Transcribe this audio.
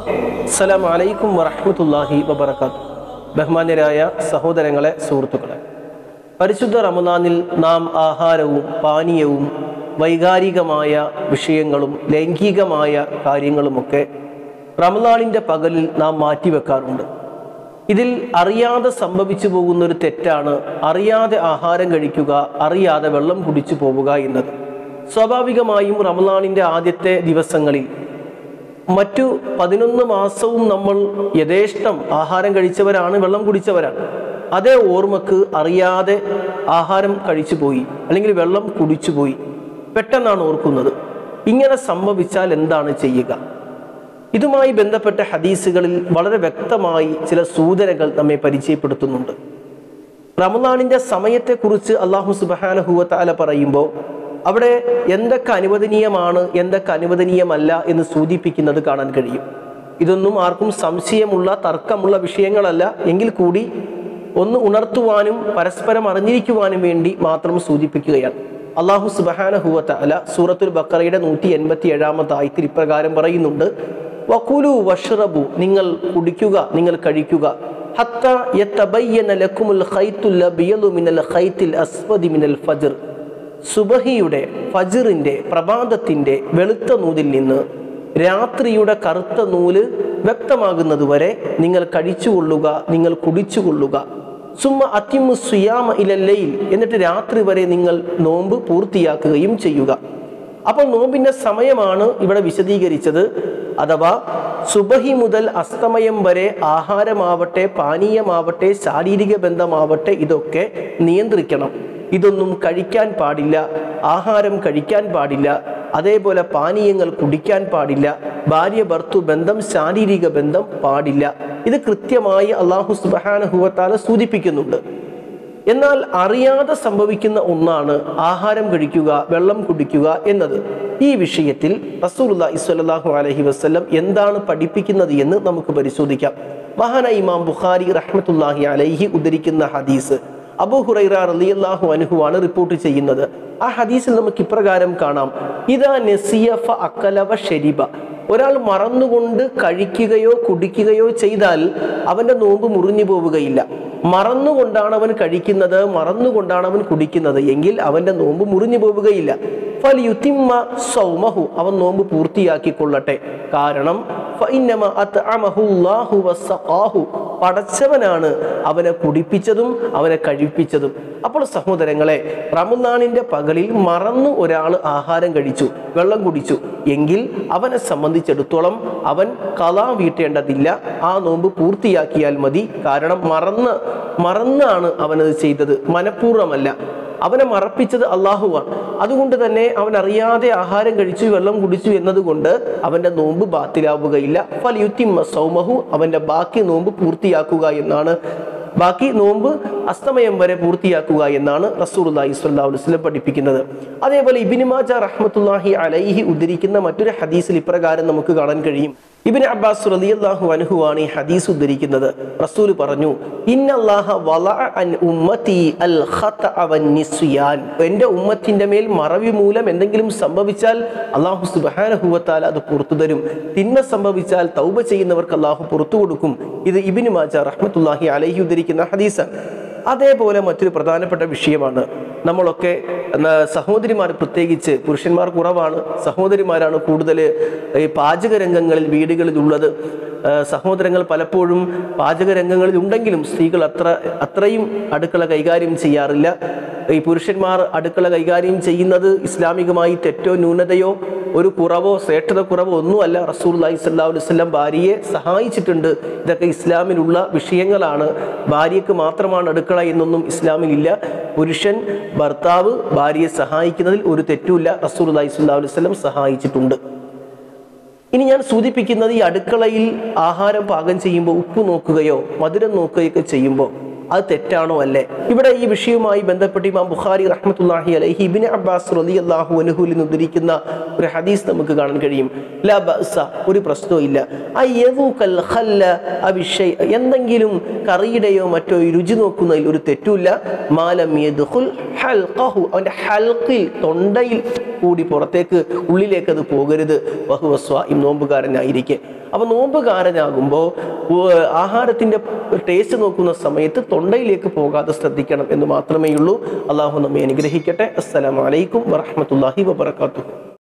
അസ്സലാമു അലൈക്കും വറഹ്മത്തുള്ളാഹി വബറകാത്തു ബഹുമാന്യരായ സഹോദരങ്ങളെ സുഹൃത്തുക്കളെ പരിശുദ്ധ റമദാനിൽ നാം ആഹാരവും പാനീയവും വൈകാരികമായ വിഷയങ്ങളും ലൈംഗികമായ കാര്യങ്ങളുമൊക്കെ റമദാനിൻ്റെ പകലിൽ നാം മാറ്റിവെക്കാറുണ്ട് ഇതിൽ അറിയാതെ സംഭവിച്ചു പോകുന്ന ഒരു തെറ്റാണ് അറിയാതെ ആഹാരം കഴിക്കുക അറിയാതെ വെള്ളം കുടിച്ചു പോവുക എന്നത് സ്വാഭാവികമായും റമദാനിൻ്റെ ആദ്യത്തെ ദിവസങ്ങളിൽ മറ്റു പതിനൊന്ന് മാസവും നമ്മൾ യഥേഷ്ടം ആഹാരം കഴിച്ചവരാണ് വെള്ളം കുടിച്ചവരാണ് അതേ ഓർമ്മക്ക് അറിയാതെ ആഹാരം കഴിച്ചു പോയി അല്ലെങ്കിൽ വെള്ളം കുടിച്ചു പോയി പെട്ടെന്നാണ് ഓർക്കുന്നത് ഇങ്ങനെ സംഭവിച്ചാൽ എന്താണ് ചെയ്യുക ഇതുമായി ബന്ധപ്പെട്ട ഹദീസുകളിൽ വളരെ വ്യക്തമായി ചില സൂചനകൾ നമ്മെ പരിചയപ്പെടുത്തുന്നുണ്ട് റമദാനിന്റെ സമയത്തെക്കുറിച്ച് അള്ളാഹു സുബാനഹുവ താല പറയുമ്പോൾ അവിടെ എന്തൊക്കെ അനുവദനീയമാണ് എന്തൊക്കെ അനുവദനീയമല്ല എന്ന് സൂചിപ്പിക്കുന്നത് കാണാൻ കഴിയും ഇതൊന്നും ആർക്കും സംശയമുള്ള തർക്കമുള്ള വിഷയങ്ങളല്ല എങ്കിൽ കൂടി ഒന്ന് ഉണർത്തുവാനും പരസ്പരം അറിഞ്ഞിരിക്കുവാനും വേണ്ടി മാത്രം സൂചിപ്പിക്കുകയാണ് അള്ളാഹു സുബാനഹുവത്ത അല സൂറത്തുൽ ബക്കറയുടെ നൂറ്റി എൺപത്തി ഏഴാമത്തെ ആയത്തിൽ ഇപ്രകാരം പറയുന്നുണ്ട് വക്കുലു വഷ്റബു നിങ്ങൾ കുടിക്കുക നിങ്ങൾ കഴിക്കുക ഹത്ത യത്തബയ്യന ലക്കുമുൽ ഖൈത്തുൽ അബിയലു മിനൽ ഖൈത്തിൽ അസ്വദി മിനൽ ഫജ്ർ സുബഹിയുടെ ഫജ്റിന്റെ പ്രഭാതത്തിന്റെ വെളുത്ത നൂലിൽ നിന്ന് രാത്രിയുടെ കറുത്ത നൂല് വ്യക്തമാകുന്നത് വരെ നിങ്ങൾ കഴിച്ചുകൊള്ളുക നിങ്ങൾ കുടിച്ചുകൊള്ളുക സുമ്മ അത്തിമു സുയാമ ഇലല്ലയിൽ എന്നിട്ട് രാത്രി വരെ നിങ്ങൾ നോമ്പ് പൂർത്തിയാക്കുകയും ചെയ്യുക അപ്പോൾ നോമ്പിന്റെ സമയമാണ് ഇവിടെ വിശദീകരിച്ചത് അഥവാ സുബഹി മുതൽ അസ്തമയം വരെ ആഹാരമാവട്ടെ പാനീയമാവട്ടെ ശാരീരിക ബന്ധമാവട്ടെ ഇതൊക്കെ നിയന്ത്രിക്കണം ഇതൊന്നും കഴിക്കാൻ പാടില്ല ആഹാരം കഴിക്കാൻ പാടില്ല അതേപോലെ പാനീയങ്ങൾ കുടിക്കാൻ പാടില്ല ഭാര്യ ഭർത്തു ബന്ധം ശാരീരിക ബന്ധം പാടില്ല ഇത് കൃത്യമായി അള്ളാഹു സുബാനഹുവത്താല സൂചിപ്പിക്കുന്നുണ്ട് എന്നാൽ അറിയാതെ സംഭവിക്കുന്ന ഒന്നാണ് ആഹാരം കഴിക്കുക വെള്ളം കുടിക്കുക എന്നത് ഈ വിഷയത്തിൽ റസൂലുല്ലാ ഇസ്വല്ലാഹു അലഹി വസ്ല്ലം എന്താണ് പഠിപ്പിക്കുന്നത് എന്ന് നമുക്ക് പരിശോധിക്കാം മഹാന ഇമാം ബുഖാരി റഹ്മത്തുല്ലാഹി അലൈഹി ഉദ്ധരിക്കുന്ന ഹദീസ് അബു ഹുറൈറ റളിയല്ലാഹു അനുഹുവാണ് റിപ്പോർട്ട് ചെയ്യുന്നത് ആ ഹദീസിൽ നമുക്ക് ഇപ്രകാരം കാണാം ഇതാ നസിയഫ അക്കലവ ഷെരിബ ഒരാൾ മറന്നുകൊണ്ട് കഴിക്കുകയോ കുടിക്കുകയോ ചെയ്താൽ അവന്റെ നോമ്പ് മുറിഞ്ഞു പോവുകയില്ല മറന്നുകൊണ്ടാണ് അവൻ കഴിക്കുന്നത് മറന്നുകൊണ്ടാണ് അവൻ കുടിക്കുന്നത് എങ്കിൽ അവന്റെ നോമ്പ് മുറിഞ്ഞു പോവുകയില്ല ഫൽ യുത്തിമ്മ സൗമഹു അവൻ നോമ്പ് പൂർത്തിയാക്കിക്കൊള്ളട്ടെ കാരണം ഫഇന്നമ അത്അമഹു അല്ലാഹു വസഖാഹു പടച്ചവനാണ് അവനെ കുടിപ്പിച്ചതും അവനെ കഴിപ്പിച്ചതും അപ്പോൾ സഹോദരങ്ങളെ റമദാനിന്റെ പകലിൽ മറന്നു ഒരാൾ ആഹാരം കഴിച്ചു വെള്ളം കുടിച്ചു എങ്കിൽ അവനെ സംബന്ധിച്ചിടത്തോളം അവൻ കലാ വീട്ടേണ്ടതില്ല ആ നോമ്പ് പൂർത്തിയാക്കിയാൽ മതി കാരണം മറന്ന് മറന്നാണ് അവനത് ചെയ്തത് മനഃപൂർവ്വമല്ല അവനെ മറപ്പിച്ചത് അള്ളാഹുവാണ് അതുകൊണ്ട് തന്നെ അവൻ അറിയാതെ ആഹാരം കഴിച്ചു വെള്ളം കുടിച്ചു എന്നതുകൊണ്ട് അവന്റെ നോമ്പ് ബാത്തിലാവുകയില്ല ഫലിയുത്തിമ്മ സൗമഹു അവന്റെ ബാക്കി നോമ്പ് പൂർത്തിയാക്കുക എന്നാണ് ബാക്കി നോമ്പ് അസ്തമയം വരെ പൂർത്തിയാക്കുക എന്നാണ് റസൂർലാഹി സ്വല്ലാഹു വസ്ലം പഠിപ്പിക്കുന്നത് അതേപോലെ ഇബിനിമാജ റഹ്മത്തുല്ലാഹി അലൈഹി ഉദ്ധരിക്കുന്ന മറ്റൊരു ഹദീസിൽ ഇപ്രകാരം നമുക്ക് കാണാൻ കഴിയും ഇബിൻ അബ്ബാസ് റളിയല്ലാഹു അൻഹുവാണ് ഈ ഹദീസ് ഉദ്ധരിക്കുന്നത് റസൂൽ പറഞ്ഞു ഇന്നല്ലാഹ വളഅ അൻ ഉമ്മത്തി അൽ ഖതഅ വൻ നിസ്യാൻ എൻ്റെ ഉമ്മത്തിന്റെ മേൽ മറവി മൂലം എന്തെങ്കിലും സംഭവിച്ചാൽ അല്ലാഹു സുബ്ഹാനഹു വ തആല അത് പുറത്തു തരും തിന്മ സംഭവിച്ചാൽ തൗബ ചെയ്യുന്നവർക്ക് അല്ലാഹു പുറത്തു കൊടുക്കും ഇത് ഇബ്നു മാജ റഹ്മത്തുള്ളാഹി അലൈഹി ഉദ്ധരിക്കുന്ന ഹദീസാണ് അതേപോലെ മറ്റൊരു പ്രധാനപ്പെട്ട വിഷയമാണ് നമ്മളൊക്കെ സഹോദരിമാർ പ്രത്യേകിച്ച് പുരുഷന്മാർ കുറവാണ് സഹോദരിമാരാണ് കൂടുതൽ ഈ പാചക രംഗങ്ങളിൽ വീടുകളിൽ ഉള്ളത് സഹോദരങ്ങൾ പലപ്പോഴും പാചക രംഗങ്ങളിൽ ഉണ്ടെങ്കിലും സ്ത്രീകൾ അത്ര അത്രയും അടുക്കള കൈകാര്യം ചെയ്യാറില്ല ഈ പുരുഷന്മാർ അടുക്കള കൈകാര്യം ചെയ്യുന്നത് ഇസ്ലാമികമായി തെറ്റോ ന്യൂനതയോ ഒരു കുറവോ ശ്രേഷ്ഠത കുറവോ ഒന്നുമല്ല റസൂൽ അലൈഹി സ്വല്ലാ വസ്ലം ഭാര്യയെ സഹായിച്ചിട്ടുണ്ട് ഇതൊക്കെ ഇസ്ലാമിലുള്ള വിഷയങ്ങളാണ് ഭാര്യയ്ക്ക് മാത്രമാണ് അടുക്കള എന്നൊന്നും ഇസ്ലാമിലില്ല പുരുഷൻ ഭർത്താവ് ഭാര്യയെ സഹായിക്കുന്നതിൽ ഒരു തെറ്റുമില്ല റസൂൽ അലൈഹി സ്വല്ലാ വസ്ലം സഹായിച്ചിട്ടുണ്ട് ഇനി ഞാൻ സൂചിപ്പിക്കുന്നത് ഈ അടുക്കളയിൽ ആഹാരം പാകം ചെയ്യുമ്പോൾ ഉപ്പ് നോക്കുകയോ മധുരം നോക്കുകയൊക്കെ ചെയ്യുമ്പോൾ അത് തെറ്റാണോ അല്ലേ ഇവിടെ ഈ വിഷയവുമായി ബന്ധപ്പെട്ട് ഇമാം ബുഖാരി റഹ്മത്തുല്ലാഹി അലൈഹി ഇബിൻ അബ്ബാസ് റളിയല്ലാഹു അൻഹുവിൽ നിന്ന് ഉദ്ധരിക്കുന്ന ഒരു ഹദീസ് നമുക്ക് കാണാൻ കഴിയും ലാ ബഅസ ഒരു പ്രശ്നവും ഇല്ല അയ്യദൂകൽ ഖല്ല അബിഷൈ എന്തെങ്കിലും കറിയുടെയോ മറ്റോ ഈ രുചി നോക്കുന്നതിൽ ഒരു തെറ്റുമില്ല മാലം യദ്ഖുൽ ഹൽഖഹു അവന്റെ ഹൽക്കിൽ തൊണ്ടയിൽ കൂടി പുറത്തേക്ക് ഉള്ളിലേക്ക് അത് പോകരുത് വഹുവസ്വ ഈ നോമ്പുകാരനായിരിക്കെ അപ്പൊ നോമ്പുകാരനാകുമ്പോൾ ആഹാരത്തിന്റെ ടേസ്റ്റ് നോക്കുന്ന സമയത്ത് തൊണ്ടയിലേക്ക് പോകാതെ ശ്രദ്ധിക്കണം എന്ന് മാത്രമേ ഉള്ളൂ അള്ളാഹു നമ്മെ അനുഗ്രഹിക്കട്ടെ അസ്സലാമലൈക്കും വറഹമത്തല്ലാഹി വബർക്കാത്തു